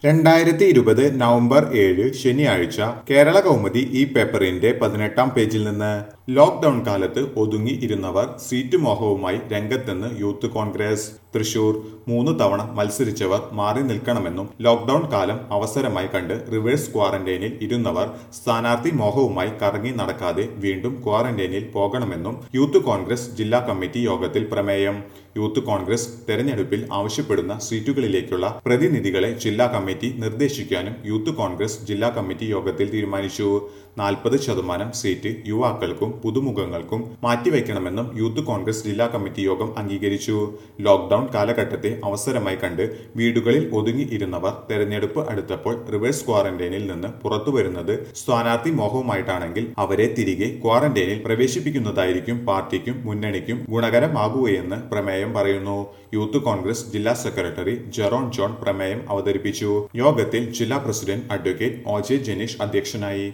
രണ്ടായിരത്തി ഇരുപത് നവംബർ ഏഴ് ശനിയാഴ്ച കേരള കൗമുദി ഈ പേപ്പറിന്റെ പതിനെട്ടാം പേജിൽ നിന്ന് ലോക്ഡൌൺ കാലത്ത് ഒതുങ്ങി ഇരുന്നവർ സീറ്റ് മോഹവുമായി രംഗത്തെന്ന് യൂത്ത് കോൺഗ്രസ് തൃശൂർ മൂന്ന് തവണ മത്സരിച്ചവർ മാറി നിൽക്കണമെന്നും ലോക്ഡൌൺ കാലം അവസരമായി കണ്ട് റിവേഴ്സ് ക്വാറന്റൈനിൽ ഇരുന്നവർ സ്ഥാനാർത്ഥി മോഹവുമായി കറങ്ങി നടക്കാതെ വീണ്ടും ക്വാറന്റൈനിൽ പോകണമെന്നും യൂത്ത് കോൺഗ്രസ് ജില്ലാ കമ്മിറ്റി യോഗത്തിൽ പ്രമേയം യൂത്ത് കോൺഗ്രസ് തെരഞ്ഞെടുപ്പിൽ ആവശ്യപ്പെടുന്ന സീറ്റുകളിലേക്കുള്ള പ്രതിനിധികളെ ജില്ലാ കമ്മിറ്റി നിർദ്ദേശിക്കാനും യൂത്ത് കോൺഗ്രസ് ജില്ലാ കമ്മിറ്റി യോഗത്തിൽ തീരുമാനിച്ചു നാൽപ്പത് ശതമാനം സീറ്റ് യുവാക്കൾക്കും പുതുമുഖങ്ങൾക്കും മാറ്റിവെക്കണമെന്നും യൂത്ത് കോൺഗ്രസ് ജില്ലാ കമ്മിറ്റി യോഗം അംഗീകരിച്ചു ലോക്ഡൌൺ കാലഘട്ടത്തെ അവസരമായി കണ്ട് വീടുകളിൽ ഒതുങ്ങി ഇരുന്നവർ തെരഞ്ഞെടുപ്പ് അടുത്തപ്പോൾ റിവേഴ്സ് ക്വാറന്റൈനിൽ നിന്ന് പുറത്തുവരുന്നത് സ്ഥാനാർത്ഥി മോഹവുമായിട്ടാണെങ്കിൽ അവരെ തിരികെ ക്വാറന്റൈനിൽ പ്രവേശിപ്പിക്കുന്നതായിരിക്കും പാർട്ടിക്കും മുന്നണിക്കും ഗുണകരമാകുകയെന്ന് പ്രമേയം പറയുന്നു യൂത്ത് കോൺഗ്രസ് ജില്ലാ സെക്രട്ടറി ജെറോൺ ജോൺ പ്രമേയം അവതരിപ്പിച്ചു യോഗത്തിൽ ജില്ലാ president advocate O J Janeesh അധ്യക്ഷനായി